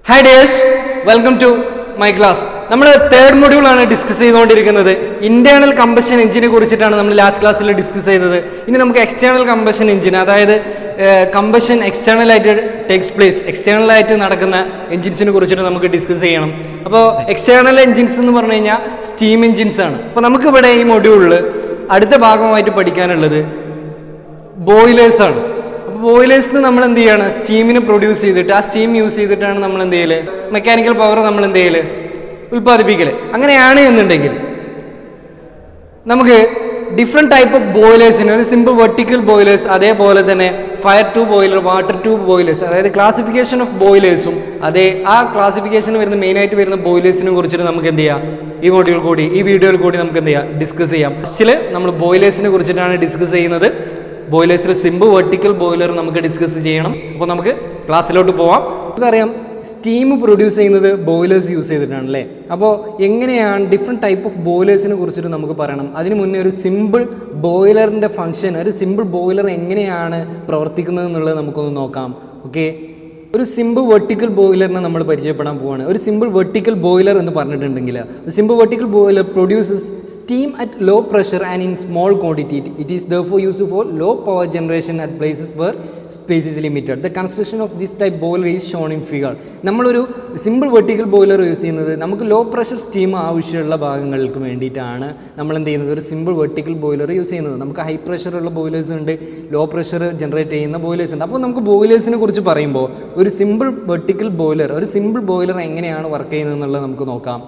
hi ഡേഴ്സ് welcome to my class നമ്മൾ third module ആണ് ഡിസ്കസ് ചെയ്തുകൊണ്ടിരിക്കുന്നത് ഇന്റേണൽ കമ്പഷൻ എഞ്ചിനെ കുറിച്ചിട്ടാണ് നമ്മൾ ലാസ്റ്റ് ക്ലാസ്സിൽ ഡിസ്കസ് ചെയ്തത് ഇനി നമുക്ക് എക്സ്റ്റേണൽ കമ്പഷൻ എഞ്ചിൻ അതായത് കമ്പഷൻ എക്സ്റ്റേണൽ ആയിട്ട് ടേക്സ് പ്ലേസ് എക്സ്റ്റേണൽ ആയിട്ട് നടക്കുന്ന എഞ്ചിൻസിനെ കുറിച്ചിട്ട് നമുക്ക് ഡിസ്കസ് ചെയ്യണം അപ്പോൾ എക്സ്റ്റേണൽ എഞ്ചിൻസ് എന്ന് പറഞ്ഞു കഴിഞ്ഞാൽ സ്റ്റീം എഞ്ചിൻസ് ആണ് അപ്പോൾ നമുക്കിവിടെ ഈ മൊഡ്യൂളിൽ അടുത്ത ഭാഗമായിട്ട് പഠിക്കാനുള്ളത് ബോയിലേഴ്സ് ആണ് അപ്പോൾ ബോയിലേഴ്സിന് നമ്മൾ എന്ത് ചെയ്യാണ് സ്റ്റീമിന് പ്രൊഡ്യൂസ് ചെയ്തിട്ട് ആ സ്റ്റീം യൂസ് ചെയ്തിട്ടാണ് നമ്മൾ എന്ത് ചെയ്യല് മെക്കാനിക്കൽ പവർ നമ്മൾ എന്ത് ചെയ്യല് ഉൽപ്പാദിപ്പിക്കല് അങ്ങനെയാണ് എന്നുണ്ടെങ്കിൽ നമുക്ക് ഡിഫറെൻറ്റ് ടൈപ്പ് ഓഫ് ബോയിലേഴ്സിന് ഒരു സിമ്പിൾ വെർട്ടിക്കൽ ബോയിലേഴ്സ് അതേപോലെ തന്നെ fire tube boiler water tube boilers അതായത് ക്ലാസിഫിക്കേഷൻ ഓഫ് ബോയിലേഴ്സും അതേ ആ ക്ലാസിഫിക്കേഷൻ വരുന്ന മെയിനായിട്ട് വരുന്ന ബോയിലേഴ്സിനെ കുറിച്ചിട്ട് നമുക്ക് എന്ത് ചെയ്യാം ഈ മൊഡ്യൂൾ കൂടി ഈ വീഡിയോയിൽ കൂടി നമുക്ക് എന്ത് ചെയ്യാം ഡിസ്കസ് ചെയ്യാം ഫസ്റ്റിൽ നമ്മൾ ബോയിലേഴ്സിനെ കുറിച്ചിട്ടാണ് ഡിസ്കസ് ചെയ്യുന്നത് ബോയിലേഴ്സിൽ സിമ്പിൾ വെർട്ടിക്കൽ ബോയിലർ നമുക്ക് ഡിസ്കസ് ചെയ്യണം അപ്പോൾ നമുക്ക് ക്ലാസ്സിലോട്ട് പോവാം നമുക്കറിയാം സ്റ്റീം പ്രൊഡ്യൂസ് ചെയ്യുന്നത് ബോയിലേഴ്സ് യൂസ് ചെയ്തിട്ടാണ് അല്ലേ അപ്പോൾ എങ്ങനെയാണ് ഡിഫറെൻറ്റ് ടൈപ്പ് ഓഫ് ബോയിലേഴ്സിനെ കുറിച്ചിട്ട് നമുക്ക് പറയണം അതിന് മുന്നേ ഒരു സിമ്പിൾ ബോയിലറിൻ്റെ ഫംഗ്ഷൻ ഒരു സിമ്പിൾ ബോയിലർ എങ്ങനെയാണ് പ്രവർത്തിക്കുന്നത് എന്നുള്ളത് നമുക്കൊന്ന് നോക്കാം ഓക്കെ ഒരു സിമ്പിൾ വെർട്ടിക്കൽ ബോയിലറിനെ നമ്മൾ പരിചയപ്പെടാൻ പോവാണ് ഒരു സിമ്പിൾ വെർട്ടിക്കൽ ബോയിലർ എന്ന് പറഞ്ഞിട്ടുണ്ടെങ്കിൽ simple vertical boiler produces steam at low pressure and in small quantity it is the for use for low power generation at places where space is limited the construction of this type boiler is shown in figure നമ്മളൊരു simple vertical boiler use ചെയ്യുന്നത് നമുക്ക് low pressure steam ആവശ്യമുള്ള ഭാഗങ്ങൾക്ക് വേണ്ടിയിട്ടാണ് നമ്മൾ എന്ത് ചെയ്യുന്നത് ഒരു simple vertical boiler use ചെയ്യുന്നത് നമുക്ക് ഹൈ പ്രഷറുള്ള ബോയിലേഴ്സ് ഉണ്ട് ലോ പ്രഷർ ജനറേറ്റ് ചെയ്യുന്ന ബോയിലേഴ്സ് ഉണ്ട് അപ്പോൾ നമുക്ക് ബോയിലേഴ്സിനെ കുറിച്ച് പറയുമ്പോൾ ഒരു സിമ്പിൾ വെർട്ടിക്കൽ ബോയിലർ ഒരു സിമ്പിൾ ബോയിലർ എങ്ങനെയാണ് വർക്ക് ചെയ്യുന്നത് എന്നുള്ളത് നമുക്ക് നോക്കാം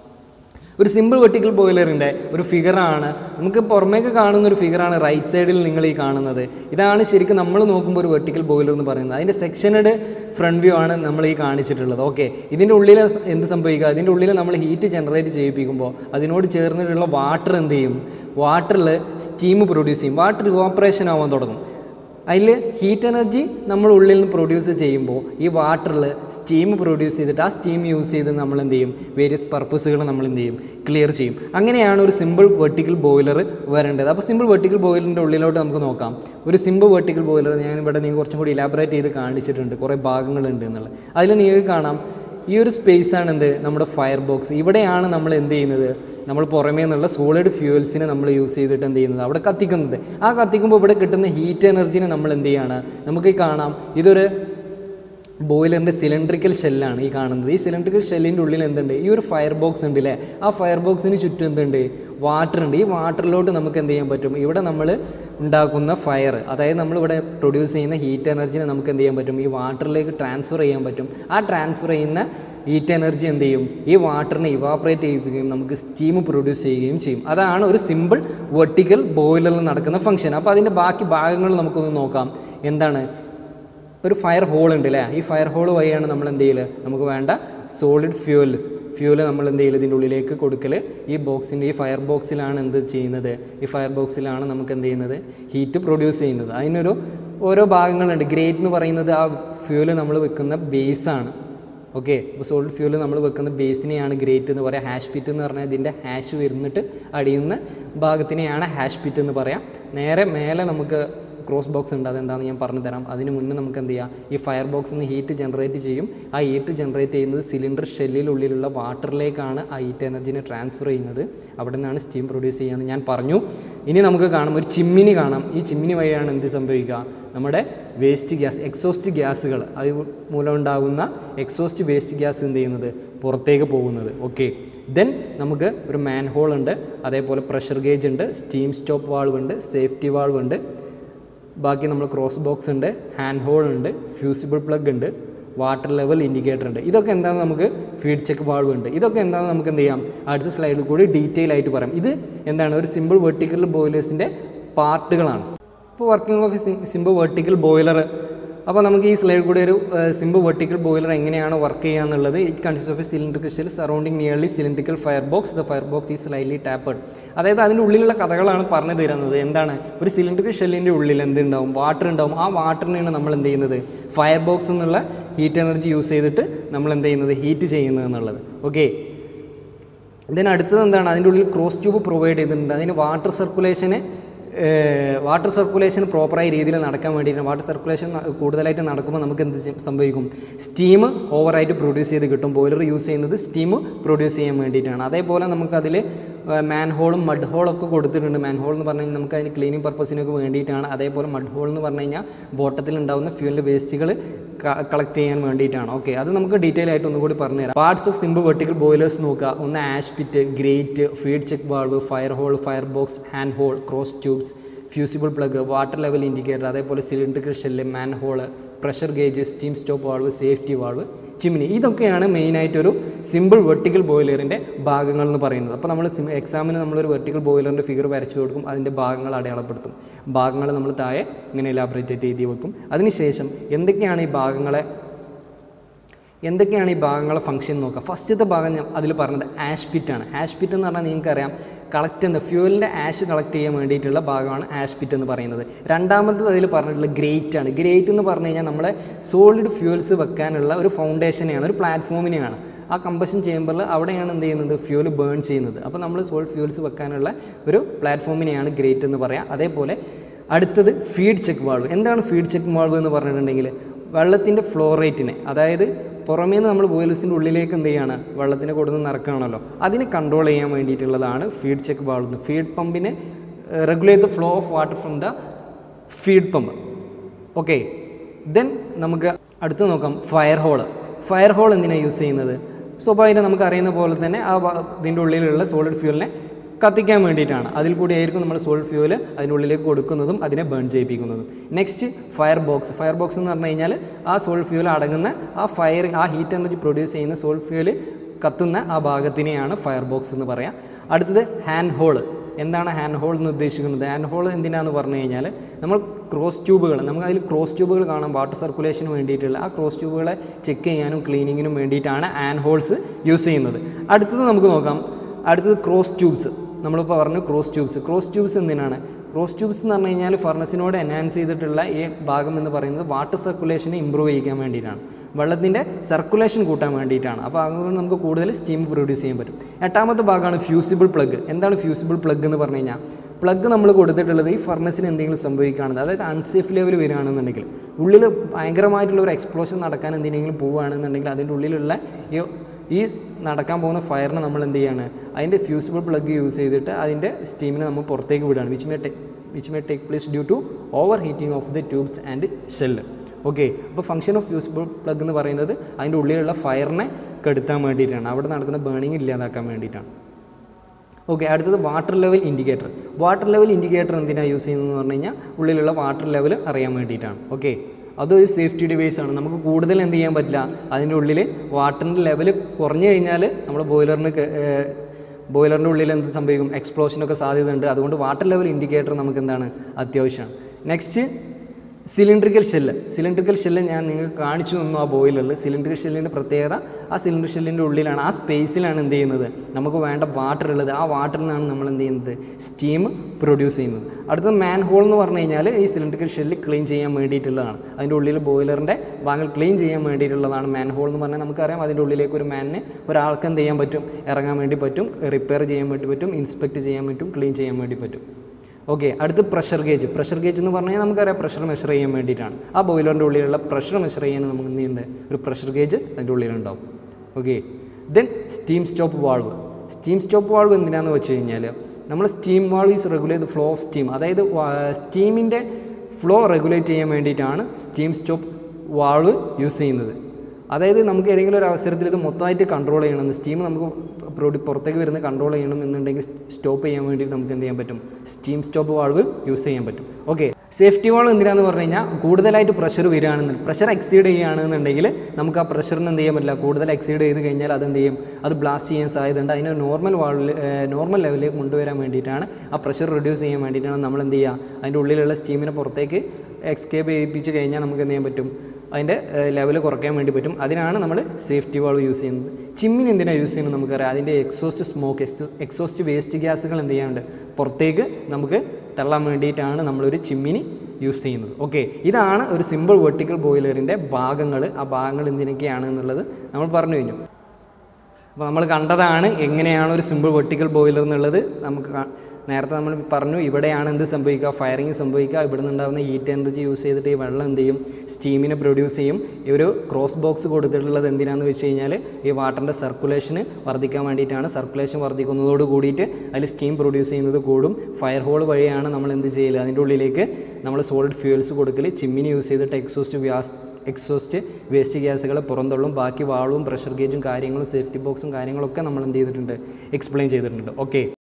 ഒരു സിമ്പിൾ വെർട്ടിക്കൽ ബോയിലറിൻ്റെ ഒരു ഫിഗറാണ് നമുക്ക് പുറമേക്ക് കാണുന്ന ഒരു ഫിഗറാണ് റൈറ്റ് സൈഡിൽ നിങ്ങൾ ഈ കാണുന്നത് ഇതാണ് ശരിക്കും നമ്മൾ നോക്കുമ്പോൾ ഒരു വെർട്ടിക്കൽ ബോയിലർ എന്ന് പറയുന്നത് അതിൻ്റെ സെക്ഷനഡ് ഫ്രണ്ട് വ്യൂ ആണ് നമ്മൾ ഈ കാണിച്ചിട്ടുള്ളത് ഓക്കെ ഇതിൻ്റെ ഉള്ളിൽ എന്ത് സംഭവിക്കുക അതിൻ്റെ ഉള്ളിൽ നമ്മൾ ഹീറ്റ് ജനറേറ്റ് ചെയ്യിപ്പിക്കുമ്പോൾ അതിനോട് ചേർന്നിട്ടുള്ള വാട്ടർ എന്ത് ചെയ്യും വാട്ടറിൽ സ്റ്റീം പ്രൊഡ്യൂസ് ചെയ്യും വാട്ടർ ഇവോപ്പറേഷൻ ആവാൻ തുടങ്ങും അതിൽ ഹീറ്റ് എനർജി നമ്മൾ ഉള്ളിൽ നിന്ന് പ്രൊഡ്യൂസ് ചെയ്യുമ്പോൾ ഈ വാട്ടറിൽ സ്റ്റീം പ്രൊഡ്യൂസ് ചെയ്തിട്ട് ആ സ്റ്റീം യൂസ് ചെയ്ത് നമ്മൾ എന്ത് ചെയ്യും വേരിയസ് പർപ്പസുകൾ നമ്മൾ എന്ത് ചെയ്യും ക്ലിയർ ചെയ്യും അങ്ങനെയാണ് ഒരു സിമ്പിൾ വെർട്ടിക്കൽ ബോയിലർ വരേണ്ടത് അപ്പോൾ സിമ്പിൾ വെർട്ടിക്കൽ ബോയിലറിൻ്റെ ഉള്ളിലോട്ട് നമുക്ക് നോക്കാം ഒരു സിമ്പിൾ വെർട്ടിക്കൽ ബോയിലർ ഞാൻ ഇവിടെ നിങ്ങൾ കുറച്ചും കൂടി ഇലാബറേറ്റ് ചെയ്ത് കാണിച്ചിട്ടുണ്ട് കുറേ ഭാഗങ്ങളുണ്ട് എന്നുള്ളത് അതിൽ നിങ്ങൾക്ക് കാണാം ഈ ഒരു സ്പേസ് ആണ് എന്ത് നമ്മുടെ ഫയർ ബോക്സ് ഇവിടെയാണ് നമ്മൾ എന്ത് ചെയ്യുന്നത് നമ്മൾ പുറമേ നിന്നുള്ള സോളിഡ് ഫ്യൂവൽസിനെ നമ്മൾ യൂസ് ചെയ്തിട്ട് എന്ത് ചെയ്യുന്നത് അവിടെ കത്തിക്കുന്നത് ആ കത്തിക്കുമ്പോൾ ഇവിടെ കിട്ടുന്ന ഹീറ്റ് എനർജിനെ നമ്മൾ എന്ത് ചെയ്യാണ് നമുക്ക് ഈ കാണാം ഇതൊരു ബോയിലറിൻ്റെ സിലിണ്ടറിക്കൽ ഷെല്ലാണ് ഈ കാണുന്നത് ഈ സിലിണ്ടറിക്കൽ ഷെല്ലിൻ്റെ ഉള്ളിൽ എന്തുണ്ട് ഈ ഒരു ഫയർ ബോക്സ് ഉണ്ട് അല്ലേ ആ ഫയർ ബോക്സിന് ചുറ്റും എന്തുണ്ട് വാട്ടർ ഉണ്ട് ഈ വാട്ടറിലോട്ട് നമുക്ക് എന്ത് ചെയ്യാൻ പറ്റും ഇവിടെ നമ്മൾ ഉണ്ടാക്കുന്ന ഫയർ അതായത് നമ്മളിവിടെ പ്രൊഡ്യൂസ് ചെയ്യുന്ന ഹീറ്റ് എനർജിനെ നമുക്ക് എന്ത് ചെയ്യാൻ പറ്റും ഈ വാട്ടറിലേക്ക് ട്രാൻസ്ഫർ ചെയ്യാൻ പറ്റും ആ ട്രാൻസ്ഫർ ചെയ്യുന്ന ഹീറ്റ് എനർജി എന്ത് ചെയ്യും ഈ വാട്ടറിനെ ഇവാപ്പറേറ്റ് ചെയ്യിപ്പിക്കുകയും നമുക്ക് സ്റ്റീം പ്രൊഡ്യൂസ് ചെയ്യുകയും ചെയ്യും അതാണ് ഒരു സിമ്പിൾ വെർട്ടിക്കൽ ബോയിലറിൽ നടക്കുന്ന ഫംഗ്ഷൻ അപ്പോൾ അതിൻ്റെ ബാക്കി ഭാഗങ്ങൾ നമുക്കൊന്ന് നോക്കാം എന്താണ് ഒരു ഫയർ ഹോൾ ഉണ്ട് അല്ലേ ഈ ഫയർ ഹോൾ വഴിയാണ് നമ്മൾ എന്ത് ചെയ്യൽ നമുക്ക് വേണ്ട സോളിഡ് ഫ്യൂവൽ ഫ്യൂവൽ നമ്മൾ എന്ത് ചെയ്യൽ ഇതിൻ്റെ ഉള്ളിലേക്ക് കൊടുക്കൽ ഈ ബോക്സിൻ്റെ ഈ ഫയർ ബോക്സിലാണ് എന്ത് ചെയ്യുന്നത് ഈ ഫയർ ബോക്സിലാണ് നമുക്ക് എന്ത് ചെയ്യുന്നത് ഹീറ്റ് പ്രൊഡ്യൂസ് ചെയ്യുന്നത് അതിനൊരു ഓരോ ഭാഗങ്ങളുണ്ട് ഗ്രേറ്റ് എന്ന് പറയുന്നത് ആ ഫ്യൂവൽ നമ്മൾ വെക്കുന്ന ബേസാണ് ഓക്കെ അപ്പോൾ സോളിഡ് ഫ്യൂവൽ നമ്മൾ വെക്കുന്ന ബേസിനെയാണ് ഗ്രേറ്റ് എന്ന് പറയുക ഹാഷ് പിറ്റ് എന്ന് പറഞ്ഞാൽ ഇതിൻ്റെ ഹാഷ് വരുന്നിട്ട് അടിയുന്ന ഭാഗത്തിനെയാണ് ഹാഷ് പിറ്റ് എന്ന് പറയാം നേരെ മേലെ നമുക്ക് ക്രോസ് ബോക്സ് ഉണ്ട് അതെന്താണെന്ന് ഞാൻ പറഞ്ഞു തരാം അതിന് മുന്നേ നമുക്ക് എന്ത് ചെയ്യാം ഈ ഫയർ ബോക്സിൽ നിന്ന് ഹീറ്റ് ജനറേറ്റ് ചെയ്യും ആ ഹീറ്റ് ജനറേറ്റ് ചെയ്യുന്നത് സിലിണ്ടർ ഷെല്ലിനുള്ളിലുള്ള വാട്ടറിലേക്കാണ് ആ ഹീറ്റ് എനർജിനെ ട്രാൻസ്ഫർ ചെയ്യുന്നത് അവിടെ നിന്നാണ് സ്റ്റീം പ്രൊഡ്യൂസ് ചെയ്യുന്നത് ഞാൻ പറഞ്ഞു ഇനി നമുക്ക് കാണാം ഒരു ചിമ്മിനി കാണാം ഈ ചിമ്മിനി വഴിയാണ് എന്ത് സംഭവിക്കുക നമ്മുടെ വേസ്റ്റ് ഗ്യാസ് എക്സോസ്റ്റ് ഗ്യാസുകൾ അത് മൂലം ഉണ്ടാകുന്ന എക്സോസ്റ്റ് വേസ്റ്റ് ഗ്യാസ് എന്ത് ചെയ്യുന്നത് പുറത്തേക്ക് പോകുന്നത് ഓക്കെ ദെൻ നമുക്ക് ഒരു മാൻ ഹോൾ ഉണ്ട് അതേപോലെ പ്രഷർ ഗേജ് ഉണ്ട് സ്റ്റീം സ്റ്റോപ്പ് വാൾവ് ഉണ്ട് സേഫ്റ്റി വാൾവ് ഉണ്ട് ബാക്കി നമ്മൾ ക്രോസ് ബോക്സ് ഉണ്ട് ഹാൻഡ് ഹോൾ ഉണ്ട് ഫ്യൂസിബിൾ പ്ലഗ് ഉണ്ട് വാട്ടർ ലെവൽ ഇൻഡിക്കേറ്റർ ഉണ്ട് ഇതൊക്കെ എന്താണെന്ന് നമുക്ക് ഫീഡ് ചെക്ക് വാൾവ് ഉണ്ട് ഇതൊക്കെ എന്താണെന്ന് നമുക്ക് എന്ത് ചെയ്യാം അടുത്ത സ്ലൈഡിൽ കൂടി ഡീറ്റെയിൽ ആയിട്ട് പറയാം ഇത് എന്താണ് ഒരു സിമ്പിൾ വെർട്ടിക്കൽ ബോയിലേഴ്സിൻ്റെ പാർട്ടുകളാണ് ഇപ്പോൾ working of simple vertical boiler അപ്പോൾ നമുക്ക് ഈ സ്ലൈഡ് കൂടി ഒരു സിമ്പിൾ വെർട്ടിക്കൽ ബോയിലർ എങ്ങനെയാണ് വർക്ക് ചെയ്യുക എന്നുള്ളത് it consist of a cylindrical shell surrounding nearly cylindrical fire box the fire box is slightly tappet അതായത് അതിൻ്റെ ഉള്ളിലുള്ള കഥകളാണ് പറഞ്ഞു തരുന്നത് എന്താണ് ഒരു സിലിണ്ടറിക്കൽ ഷെല്ലിൻ്റെ ഉള്ളിൽ എന്തുണ്ടാവും വാട്ടർ ഉണ്ടാവും ആ വാട്ടറിനെയാണ് നമ്മൾ എന്ത് ചെയ്യുന്നത് ഫയർ ബോക്സ് എന്നുള്ള ഹീറ്റ് എനർജി യൂസ് ചെയ്തിട്ട് നമ്മൾ എന്ത് ചെയ്യുന്നത് ഹീറ്റ് ചെയ്യുന്നത് എന്നുള്ളത് ഓക്കെ ഇതിന് അടുത്തത് എന്താണ് അതിൻ്റെ ഉള്ളിൽ ക്രോസ് ട്യൂബ് പ്രൊവൈഡ് ചെയ്തിട്ടുണ്ട് അതിന് വാട്ടർ സർക്കുലേഷന് വാട്ടർ സർക്കുലേഷൻ പ്രോപ്പറായ രീതിയിൽ നടക്കാൻ വേണ്ടിയിട്ട് വാട്ടർ സർക്കുലേഷൻ കൂടുതലായിട്ട് നടക്കുമ്പോൾ നമുക്ക് എന്ത് ചെയ്യും- സംഭവിക്കും സ്റ്റീം ഓവറായിട്ട് പ്രൊഡ്യൂസ് ചെയ്ത് കിട്ടും ബോയിലർ യൂസ് ചെയ്യുന്നത് സ്റ്റീം പ്രൊഡ്യൂസ് ചെയ്യാൻ വേണ്ടിയിട്ടാണ് അതേപോലെ നമുക്കതിൽ മാൻ ഹോളും മഡ് ഹോളൊക്കെ കൊടുത്തിട്ടുണ്ട് മാൻ ഹോൾ എന്ന് പറഞ്ഞു കഴിഞ്ഞാൽ നമുക്ക് അതിന് ക്ലീനിങ് പർപ്പസിനൊക്കെ വേണ്ടിയിട്ടാണ് അതേപോലെ മഡ് ഹോൾ എന്ന് പറഞ്ഞു കഴിഞ്ഞാൽ ബോട്ടത്തിൽ ഉണ്ടാകുന്ന ഫ്യൂലിൻ്റെ വേസ്റ്റുകൾ കളക്ട് ചെയ്യാൻ വേണ്ടിയിട്ടാണ് ഓക്കെ അത് നമുക്ക് ഡീറ്റെയിൽ ആയിട്ട് ഒന്നുകൂടി പറഞ്ഞുതരാം parts of simple vertical boilers നോക്കുക ഒന്ന് ash pit grate feed check valve fire hole fire box hand hole cross tubes fusible plug water level indicator അതേപോലെ cylindrical shell man hole pressure gauge steam stop valve safety valve chimney ഇതൊക്കെയാണ് മെയിനായിട്ടൊരു simple vertical ബോയിലറിൻ്റെ ഭാഗങ്ങൾ എന്ന് പറയുന്നത് അപ്പോൾ നമ്മൾ എക്സാമിന് നമ്മളൊരു വെർട്ടിക്കൽ ബോയിലറിൻ്റെ ഫിഗർ വരച്ചു കൊടുക്കും അതിൻ്റെ ഭാഗങ്ങൾ അടയാളപ്പെടുത്തും ഭാഗങ്ങൾ നമ്മൾ താഴെ ഇങ്ങനെ എലാബറേറ്റ് എഴുതി വെക്കും അതിനുശേഷം എന്തൊക്കെയാണ് ഈ ഭാഗങ്ങളെ എന്തൊക്കെയാണ് ഈ ഭാഗങ്ങളെ ഫംഗ്ഷൻ നോക്കുക ഫസ്റ്റത്തെ ഭാഗം ഞാൻ അതിൽ പറഞ്ഞത് ആഷ് പിറ്റ് ആണ് ആഷ് പിറ്റ് എന്ന് പറഞ്ഞാൽ നിങ്ങൾക്കറിയാം കളക്ട് ചെയ്യുന്ന ഫ്യൂവലിൻ്റെ ആഷ് കളക്ട് ചെയ്യാൻ വേണ്ടിയിട്ടുള്ള ഭാഗമാണ് ആഷ് പിറ്റ് എന്ന് പറയുന്നത് രണ്ടാമത്തത് അതിൽ പറഞ്ഞിട്ടുള്ള ഗ്രേറ്റ് ആണ് ഗ്രേറ്റ് എന്ന് പറഞ്ഞു കഴിഞ്ഞാൽ നമ്മളെ സോളിഡ് ഫ്യൂവൽസ് വെക്കാനുള്ള ഒരു ഫൗണ്ടേഷനെയാണ് ഒരു പ്ലാറ്റ്ഫോമിനെയാണ് ആ കമ്പഷൻ ചേമ്പറിൽ അവിടെയാണ് എന്ത് ചെയ്യുന്നത് ഫ്യൂൽ ബേൺ ചെയ്യുന്നത് അപ്പോൾ നമ്മൾ സോൾഡ് ഫ്യൂൽസ് വെക്കാനുള്ള ഒരു പ്ലാറ്റ്ഫോമിനെയാണ് ഗ്രേറ്റ് എന്ന് പറയാം അതേപോലെ അടുത്തത് ഫീഡ് ചെക്ക് വാൾവ് എന്താണ് ഫീഡ് ചെക്ക് വാൾവ് എന്ന് പറഞ്ഞിട്ടുണ്ടെങ്കിൽ വെള്ളത്തിൻ്റെ ഫ്ലോ റേറ്റിനെ അതായത് പുറമേ നിന്ന് നമ്മൾ ബോയിലേഴ്സിൻ്റെ ഉള്ളിലേക്ക് എന്ത് ചെയ്യാണ് വെള്ളത്തിനെ കൊടുന്ന് നിറക്കുകയാണല്ലോ അതിനെ കൺട്രോൾ ചെയ്യാൻ വേണ്ടിയിട്ടുള്ളതാണ് ഫീഡ് ചെക്ക് വാൾവ് ഫീഡ് പമ്പിനെ regulate the flow of water from the feed pump okay then നമുക്ക് അടുത്ത് നോക്കാം ഫയർ ഹോൾ ഫയർ ഹോൾ എന്തിനാണ് യൂസ് ചെയ്യുന്നത് സ്വാഭാവികം നമുക്ക് അറിയുന്ന പോലെ തന്നെ ആ വ- ഇതിൻ്റെ ഉള്ളിലുള്ള സോളിഡ് ഫ്യൂലിനെ കത്തിക്കാൻ വേണ്ടിയിട്ടാണ് അതിൽ കൂടി ആയിരിക്കും നമ്മൾ സോളിഡ് ഫ്യൂവൽ അതിൻ്റെ ഉള്ളിലേക്ക് കൊടുക്കുന്നതും അതിനെ ബേൺ ചെയ്യിപ്പിക്കുന്നതും next fire box fire box എന്ന് പറഞ്ഞു കഴിഞ്ഞാൽ ആ സോളിഡ് ഫ്യൂവൽ അടങ്ങുന്ന ആ ഫയർ ആ ഹീറ്റ് എനർജി പ്രൊഡ്യൂസ് ചെയ്യുന്ന സോളിഡ് ഫ്യൂവൽ കത്തുന്ന ആ ഭാഗത്തിനെയാണ് ഫയർ ബോക്സ് എന്ന് പറയാം അടുത്തത് ഹാൻഡ് ഹോൾ എന്താണ് ഹാൻഡ് ഹോൾ എന്ന് ഉദ്ദേശിക്കുന്നത് ഹാൻഡ് ഹോൾ എന്തിനാന്ന് പറഞ്ഞു കഴിഞ്ഞാൽ നമ്മൾ ക്രോസ് ട്യൂബുകൾ നമുക്ക് അതിൽ ക്രോസ് ട്യൂബുകൾ കാണാം വാട്ടർ സർക്കുലേഷന് വേണ്ടിയിട്ടുള്ള ആ ക്രോസ് ട്യൂബുകളെ ചെക്ക് ചെയ്യാനും ക്ലീനിങ്ങിനും വേണ്ടിയിട്ടാണ് ഹാൻഡ് ഹോൾസ് യൂസ് ചെയ്യുന്നത് അടുത്തത് നമുക്ക് നോക്കാം അടുത്തത് ക്രോസ് ട്യൂബ്സ് നമ്മളിപ്പോൾ പറഞ്ഞു ക്രോസ് ട്യൂബ്സ് ക്രോസ് ട്യൂബ്സ് എന്തിനാണ് ക്രോസ് ട്യൂബ്സ് എന്ന് പറഞ്ഞു കഴിഞ്ഞാൽ ഫർണസിനോട് എൻഹാൻസ് ചെയ്തിട്ടുള്ള ഈ ഭാഗം എന്ന് പറയുന്നത് വാട്ടർ സർക്കുലേഷനെ ഇമ്പ്രൂവ് ചെയ്യിക്കാൻ വേണ്ടിയിട്ടാണ് വെള്ളത്തിൻ്റെ സർക്കുലേഷൻ കൂട്ടാൻ വേണ്ടിയിട്ടാണ് അപ്പോൾ അതുകൊണ്ട് നമുക്ക് കൂടുതൽ സ്റ്റീം പ്രൊഡ്യൂസ് ചെയ്യാൻ പറ്റും എട്ടാമത്തെ ഭാഗമാണ് ഫ്യൂസിബിൾ പ്ലഗ് എന്താണ് ഫ്യൂസിബിൾ പ്ലഗ് എന്ന് പറഞ്ഞു കഴിഞ്ഞാൽ പ്ലഗ് നമ്മൾ കൊടുത്തിട്ടുള്ളത് ഈ ഫർണസിന് എന്തെങ്കിലും സംഭവിക്കുകയാണെന്ന് അതായത് അൺസേഫ് ലെവൽ വരികയാണെന്നുണ്ടെങ്കിൽ ഉള്ളിൽ ഭയങ്കരമായിട്ടുള്ള ഒരു എക്സ്പ്ലോഷൻ നടക്കാൻ എന്തിനെങ്കിലും പോവുകയാണെന്നുണ്ടെങ്കിൽ അതിൻ്റെ ഉള്ളിലുള്ള ഈ ഈ നടക്കാൻ പോകുന്ന ഫയറിനെ നമ്മൾ എന്ത് ചെയ്യാണ് അതിൻ്റെ ഫ്യൂസിബിൾ പ്ലഗ് യൂസ് ചെയ്തിട്ട് അതിൻ്റെ സ്റ്റീമിനെ നമ്മൾ പുറത്തേക്ക് വിടുകയാണ് which may which may take place due to over heating of the tubes and shell okay അപ്പോൾ ഫംഗ്ഷൻ ഓഫ് ഫ്യൂസിബിൾ പ്ലഗ് എന്ന് പറയുന്നത് അതിൻ്റെ ഉള്ളിലുള്ള ഫയറിനെ കെടുത്താൻ വേണ്ടിയിട്ടാണ് അവിടെ നടക്കുന്ന ബേണിംഗ് ഇല്ലാതാക്കാൻ വേണ്ടിയിട്ടാണ് ഓക്കെ അടുത്തത് water level indicator water level indicator എന്തിനാണ് യൂസ് ചെയ്യുന്നതെന്ന് പറഞ്ഞു കഴിഞ്ഞാൽ ഉള്ളിലുള്ള വാട്ടർ ലെവൽ അറിയാൻ വേണ്ടിയിട്ടാണ് ഓക്കെ അതൊരു സേഫ്റ്റി ഡിവൈസ് ആണ് നമുക്ക് കൂടുതൽ എന്ത് ചെയ്യാൻ പറ്റില്ല അതിൻ്റെ ഉള്ളിൽ വാട്ടറിൻ്റെ ലെവൽ കുറഞ്ഞു കഴിഞ്ഞാൽ നമ്മൾ ബോയിലറിന് ബോയിലറിൻ്റെ ഉള്ളിൽ എന്ത് സംഭവിക്കും എക്സ്പ്ലോഷനൊക്കെ സാധ്യതയുണ്ട് അതുകൊണ്ട് വാട്ടർ ലെവൽ ഇൻഡിക്കേറ്റർ നമുക്ക് എന്താണ് അത്യാവശ്യമാണ് next cylindrical shell cylindrical shell ഞാൻ നിങ്ങൾക്ക് കാണിച്ചു തന്നു ആ ബോയിലറിൽ സിലിണ്ടറിക്കൽ ഷെല്ലിൻ്റെ പ്രത്യേകത ആ സിലിണ്ടർ ഷെല്ലിൻ്റെ ഉള്ളിലാണ് ആ സ്പേസിലാണ് എന്ത് ചെയ്യുന്നത് നമുക്ക് വേണ്ട വാട്ടർ ഉള്ളത് ആ വാട്ടറിൽ നിന്നാണ് നമ്മൾ എന്ത് ചെയ്യുന്നത് സ്റ്റീം പ്രൊഡ്യൂസ് ചെയ്യുന്നത് അടുത്തത് മാൻ ഹോൾ എന്ന് പറഞ്ഞു കഴിഞ്ഞാൽ ഈ സിലിണ്ടറിക്കൽ ഷെല്ല് ക്ലീൻ ചെയ്യാൻ വേണ്ടിയിട്ടുള്ളതാണ് അതിൻ്റെ ഉള്ളിൽ ബോയിലറിൻ്റെ ഭാഗങ്ങൾ ക്ലീൻ ചെയ്യാൻ വേണ്ടിയിട്ടുള്ളതാണ് മാൻ ഹോൾ എന്ന് പറഞ്ഞാൽ നമുക്കറിയാം അതിൻ്റെ ഉള്ളിലേക്ക് ഒരു മാനിന് ഒരാൾക്ക് എന്ത് ചെയ്യാൻ പറ്റും ഇറങ്ങാൻ വേണ്ടി പറ്റും റിപ്പയർ ചെയ്യാൻ വേണ്ടി പറ്റും ഇൻസ്പെക്ട് ചെയ്യാൻ പറ്റും ക്ലീൻ ചെയ്യാൻ വേണ്ടി പറ്റും ഓക്കെ അടുത്ത് പ്രഷർ ഗേജ് പ്രഷർ ഗേജ് എന്ന് പറഞ്ഞാൽ നമുക്കറിയാം പ്രഷർ മെഷർ ചെയ്യാൻ വേണ്ടിയിട്ടാണ് ആ ബോയിലറിൻ്റെ ഉള്ളിലുള്ള പ്രഷർ മെഷർ ചെയ്യാൻ നമുക്ക് എന്ത് ചെയ്യുന്നുണ്ട് ഒരു പ്രഷർ ഗേജ് അതിൻ്റെ ഉള്ളിലുണ്ടാവും okay then steam stop valve steam stop valve എന്തിനാന്ന് വെച്ച് കഴിഞ്ഞാൽ നമ്മൾ steam valve is regulate flow of steam അതായത് സ്റ്റീമിൻ്റെ ഫ്ലോ റെഗുലേറ്റ് ചെയ്യാൻ വേണ്ടിയിട്ടാണ് സ്റ്റീം സ്റ്റോപ്പ് വാൾവ് യൂസ് ചെയ്യുന്നത് അതായത് നമുക്ക് ഏതെങ്കിലും ഒരു അവസരത്തിൽ ഇത് മൊത്തമായിട്ട് കൺട്രോൾ ചെയ്യണം സ്റ്റീം നമുക്ക് പ്രൊഡ്യൂ പുറത്തേക്ക് വരുന്ന കൺട്രോൾ ചെയ്യണം എന്നുണ്ടെങ്കിൽ സ്റ്റോപ്പ് ചെയ്യാൻ വേണ്ടി നമുക്ക് എന്ത് ചെയ്യാൻ പറ്റും സ്റ്റീം സ്റ്റോപ്പ് വാൾവ് യൂസ് ചെയ്യാൻ പറ്റും ഓക്കെ സേഫ്റ്റി വാൾവ് എന്തിനാന്ന് പറഞ്ഞു കഴിഞ്ഞാൽ കൂടുതലായിട്ട് പ്രഷർ വരികയാണെന്നുണ്ടെങ്കിൽ പ്രഷർ എക്സീഡ് ചെയ്യുകയാണെന്നുണ്ടെങ്കിൽ നമുക്ക് ആ പ്രഷറിന് എന്ത് ചെയ്യാൻ പറ്റില്ല കൂടുതൽ എക്സീഡ് ചെയ്ത് കഴിഞ്ഞാൽ അത് എന്ത് ചെയ്യും അത് ബ്ലാസ്റ്റ് ചെയ്യാൻ സാധ്യതയുണ്ട് അതിനെ നോർമൽ വാൾവിൽ നോർമൽ ലെവലിലേക്ക് കൊണ്ടുവരാൻ വേണ്ടിയിട്ടാണ് ആ പ്രഷർ റിഡ്യൂസ് ചെയ്യാൻ വേണ്ടിയിട്ടാണ് നമ്മൾ എന്ത് ചെയ്യുക അതിൻ്റെ ഉള്ളിലുള്ള സ്റ്റീമിനെ പുറത്തേക്ക് എക്സ്കേപ്പ് ചെയ്യിപ്പിച്ച് കഴിഞ്ഞാൽ നമുക്ക് എന്ത് ചെയ്യാൻ പറ്റും അതിൻ്റെ ലെവൽ കുറയ്ക്കാൻ വേണ്ടി പറ്റും അതിനാണ് നമ്മൾ സേഫ്റ്റി വാൾവ് യൂസ് ചെയ്യുന്നത് ചിമ്മിന് എന്തിനാണ് യൂസ് ചെയ്യുന്നത് നമുക്കറിയാം അതിൻ്റെ എക്സോസ്റ്റ് സ്മോക്ക് എക്സോസ്റ്റ് വേസ്റ്റ് ഗ്യാസുകൾ എന്ത് ചെയ്യാനുണ്ട് പുറത്തേക്ക് നമുക്ക് തള്ളാൻ വേണ്ടിയിട്ടാണ് നമ്മളൊരു ചിമ്മിനി യൂസ് ചെയ്യുന്നത് ഓക്കെ ഇതാണ് ഒരു സിമ്പിൾ വെർട്ടിക്കൽ ബോയിലറിൻ്റെ ഭാഗങ്ങൾ ആ ഭാഗങ്ങൾ എന്തിനൊക്കെയാണ് എന്നുള്ളത് നമ്മൾ പറഞ്ഞു കഴിഞ്ഞു അപ്പോൾ നമ്മൾ കണ്ടതാണ് എങ്ങനെയാണ് ഒരു സിമ്പിൾ വെർട്ടിക്കൽ ബോയിലർ എന്നുള്ളത് നമുക്ക് കാ- നേരത്തെ നമ്മൾ പറഞ്ഞു ഇവിടെയാണ് എന്ത് സംഭവിക്കുക ഫയറിങ് സംഭവിക്കുക ഇവിടെ നിന്നുണ്ടാകുന്ന ഹീറ്റ് എനർജി യൂസ് ചെയ്തിട്ട് ഈ വെള്ളം എന്ത് ചെയ്യും സ്റ്റീമിനെ പ്രൊഡ്യൂസ് ചെയ്യും ഈ ഒരു ക്രോസ് ബോക്സ് കൊടുത്തിട്ടുള്ളത് എന്തിനാന്ന് വെച്ച് കഴിഞ്ഞാൽ ഈ വാട്ടറിൻ്റെ സർക്കുലേഷന് വർദ്ധിക്കാൻ വേണ്ടിയിട്ടാണ് സർക്കുലേഷൻ വർദ്ധിക്കുന്നതോട് കൂടിയിട്ട് അതിൽ സ്റ്റീം പ്രൊഡ്യൂസ് ചെയ്യുന്നത് കൂടും ഫയർ ഹോൾ വഴിയാണ് നമ്മൾ എന്ത് ചെയ്യല് അതിൻ്റെ ഉള്ളിലേക്ക് നമ്മൾ സോളിഡ് ഫ്യൂൽസ് കൊടുക്കൽ ചിമ്മിനി യൂസ് ചെയ്തിട്ട് എക്സോസ്റ്റ് വ്യാസ് എക്സോസ്റ്റ് വേസ്റ്റ് ഗ്യാസുകൾ പുറന്തള്ളും ബാക്കി വാൾവും പ്രഷർ ഗേജും കാര്യങ്ങളും സേഫ്റ്റി ബോക്സും കാര്യങ്ങളൊക്കെ നമ്മൾ എന്ത് ചെയ്തിട്ടുണ്ട് എക്സ്പ്ലെയിൻ ചെയ്തിട്ടുണ്ട് ഓക്കെ